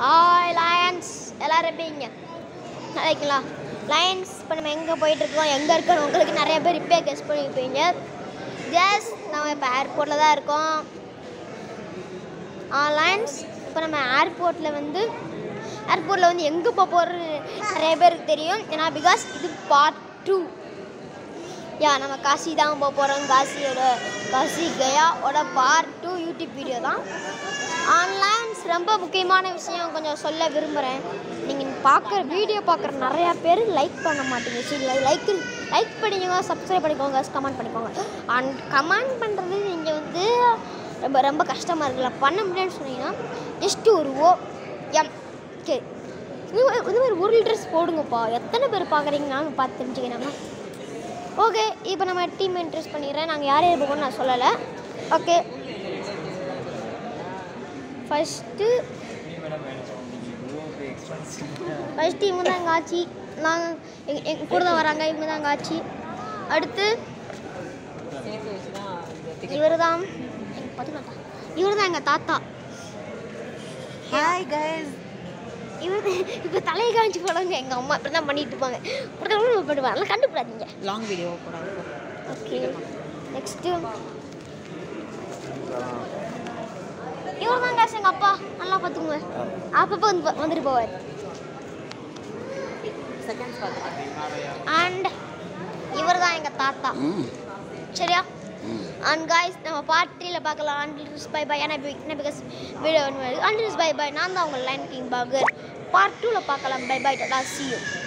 hi Lions எல்லாரும் எப்படிங்க நல்லா இருக்கீங்களா லயன்ஸ் இப்போ நம்ம எங்கே போயிட்டுருக்கோம் எங்கே இருக்கோம் உங்களுக்கு நிறைய பேர் இப்போயே கெஸ் பண்ணியிருப்பீங்க எஸ் நம்ம இப்போ ஏர்போர்ட்டில் தான் இருக்கோம் லயன்ஸ் இப்போ நம்ம ஏர்போர்ட்டில் வந்து ஏர்போர்ட்டில் வந்து எங்கே போக போகிறது நிறைய பேருக்கு தெரியும் ஏன்னா பிகாஸ் இது பார்ட் டூ யா நம்ம காசி தான் போக போகிறோம் காசியோட காசி கயாவோட பார்ட் டூ யூடியூப் வீடியோ தான் ஆன்லைன்ஸ் ரொம்ப முக்கியமான விஷயம் கொஞ்சம் சொல்ல விரும்புகிறேன் நீங்கள் பார்க்குற வீடியோ பார்க்குற நிறையா பேர் லைக் பண்ண மாட்டீங்க சரி லைக் லைக் பண்ணிக்கோங்க சப்ஸ்கிரைப் பண்ணிக்கோங்க கமெண்ட் பண்ணிக்கோங்க அண்ட் கமெண்ட் பண்ணுறது நீங்கள் வந்து ரொம்ப ரொம்ப கஷ்டமாக இருக்குல்ல பண்ண முடியாதுன்னு சொன்னீங்கன்னா ஜஸ்ட்டு ஒரு ஓ எம் சரி இது மாதிரி- இது மாதிரி ஒரு ட்ரெஸ் போடுங்கப்பா எத்தனை பேர் பார்க்குறீங்க நாங்கள் பார்த்து தெரிஞ்சுக்கணும் ஓகே இப்போ நம்ம டீம் இன்ட்ரெஸ்ட் பண்ணிடுறேன் நாங்கள் யார் யார் போகணும்னு நான் சொல்லலை ஓகே ஃபஸ்ட்டு ஃபஸ்ட்டு இவங்க தான் எங்கள் ஆச்சி நாங்கள் எங் எங்கள் கூட தான் வராங்க இவங்க தான் எங்கள் ஆச்சி அடுத்து இவர் தான் பார்த்துக்கலாம் இவர் தான் எங்கள் தாத்தா ஹாய் கைஸ் இவர் இப்போ தலையை காமிச்சு போடுவாங்க எங்கள் அம்மா இப்படி தான் பண்ணிட்டு இருப்பாங்க இப்படி தான் பண்ணுவாங்க அதெல்லாம் கண்டுபிடாதீங்க லாங் வீடியோ போடாது ஓகே நெக்ஸ்ட்டு இவர் தான் காசு எங்கள் அப்பா நல்லா பார்த்துக்குங்க அப்பப்போ வந்து பா- வந்துட்டு போவார் செகண்ட்ஸ் பார்த்துக்கலாம் அண்ட் இவர் தான் எங்கள் தாத்தா சரியா அண்ட் காய்ஸ் நம்ம பார்ட்டியில் பார்க்கலாம் அண்ட் பை பை ஏன்னா என்ன because video and bye bye நான் தான் உங்கள் லைன் கிங் பர்கர் பார்ட் டூவில் பார்க்கலாம் bye bye tata see you